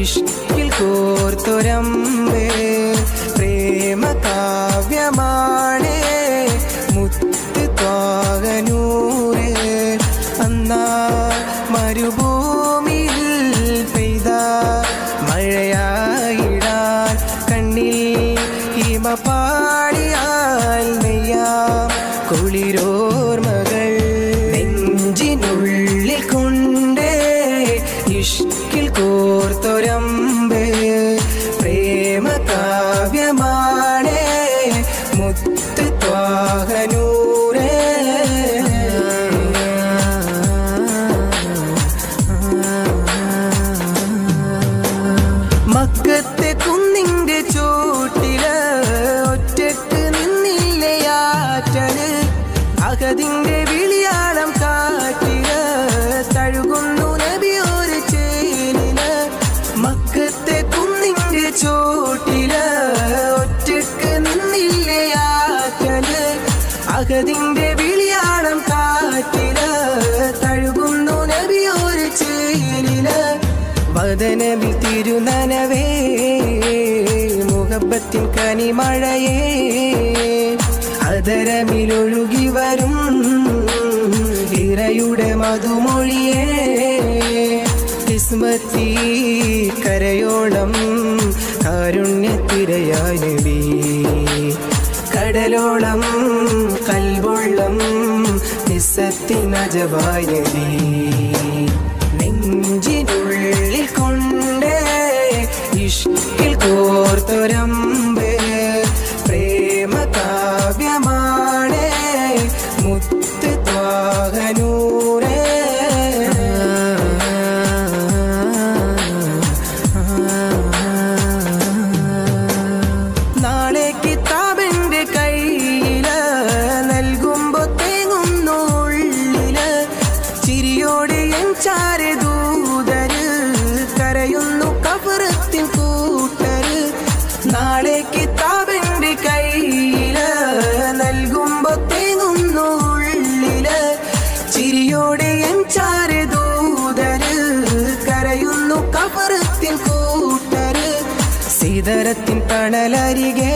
ഇഷ്കിൽ കോർത്തൊരമ്പേ പ്രേമ കാവ്യമാണേ മുത്ത് ത്വാകനൂരേ അന്നാ മരുഭൂമിയിൽ പെയ്ത മഴയായിടാൻ കണ്ണിൽ ഹിമ പാടിയാൽ നെയ്യാം കുളിരോർമകൾ നെഞ്ചിനുള്ളിൽ കൊണ്ടേ ഇഷ്കിൽ കോർത്തൊരമ്പേ പ്രേമ കാവ്യമാണേ മുത്ത് ത്വാകനൂരേ മക്കത്തെ കുന്നിന്റെ ചോട്ടില് ഒറ്റക്ക് നിന്നില്ലയാറ്റല് അകതിന്റെ വിളിയാളം കാറ്റില് തഴുകുന്നു നബി ഒരു ചേലില് മക്കത്തെ കുന്നിന്റെ ചോട്ടില് ഒറ്റക്ക് നിന്നില്ലയാറ്റല് അകതിന്റെ വിളിയാളം കാറ്റില് തഴുകുന്നു നബി ഒരു ചേലില് വദനബിൽ തിരുനനവേ മുഹബത്തിൻ കനിമഴയേ അതരമിലൊഴുകി വരും ഇറയുടെ മധുമൊഴിയേ കിസ്മത്തി കരയോളം കാരുണ്യത്തിരയായ നബി കടലോളം കൽവൊള്ളം നിസ്സത്തിനജവായ നബി നെഞ്ചിനുള്ളിൽ കൊണ്ടേ ഇഷ്കിൽ കോർത്തൊരമ്പേ പ്രേമ കാവ്യമാണേ മുത്ത് ത്വാകനൂരേ നാളെ കിതാബിന്റെ കയ്യില് നൽകുമ്പോ തേങ്ങുന്നു ഉള്ളില് ചിരിയോടെ എൻ ചാരെ ദൂതര് കരയുന്നു കബറത്തിൻ കൂട്ടര് നാളെ കിതാബിന്റെ കയ്യില് നൽകുമ്പോ തേങ്ങുന്നു ഉള്ളില് ചിരിയോടെ എൻ ചാരെ ദൂതര് കരയുന്നു കബറത്തിൻ കൂട്ടര് സീതരത്തിൻ തണലരികെ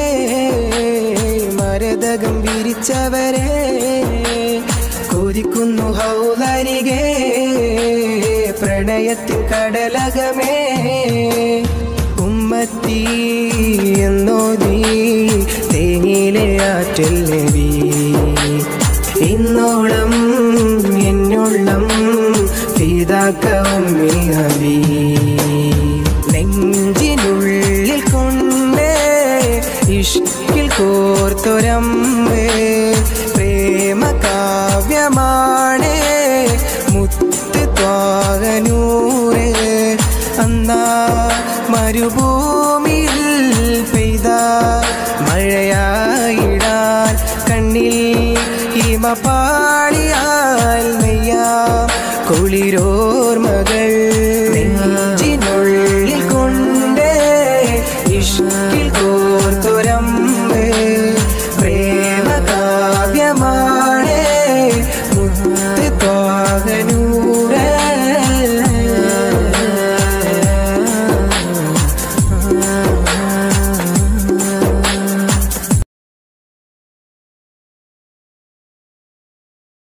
മരതകം വിരിച്ചവരെ കൊതിക്കുന്നു ഹൗലരികെ പ്രണയത്തിൻ കടലകമേ ഉമ്മത്തി എന്നോതി തേങ്ങിലെ ആറ്റൽ നബി ഇന്നോളം എന്നോളം പിതാക്കം ഹബീ നെഞ്ചിനുള്ളിൽ കൊണ്ടേ ഇഷ്കിൽ കോർത്തൊരമ്പേ പ്രേമ കാവ്യമാണേ മുത്ത് ത്വാകനൂരേ അന്നാ മരുഭൂമിയിൽ പെയ്ത മഴയായിടാൻ കണ്ണിൽ ഹിമ പാളിയാൽ നെയ്യാം കുളിരോർമകൾ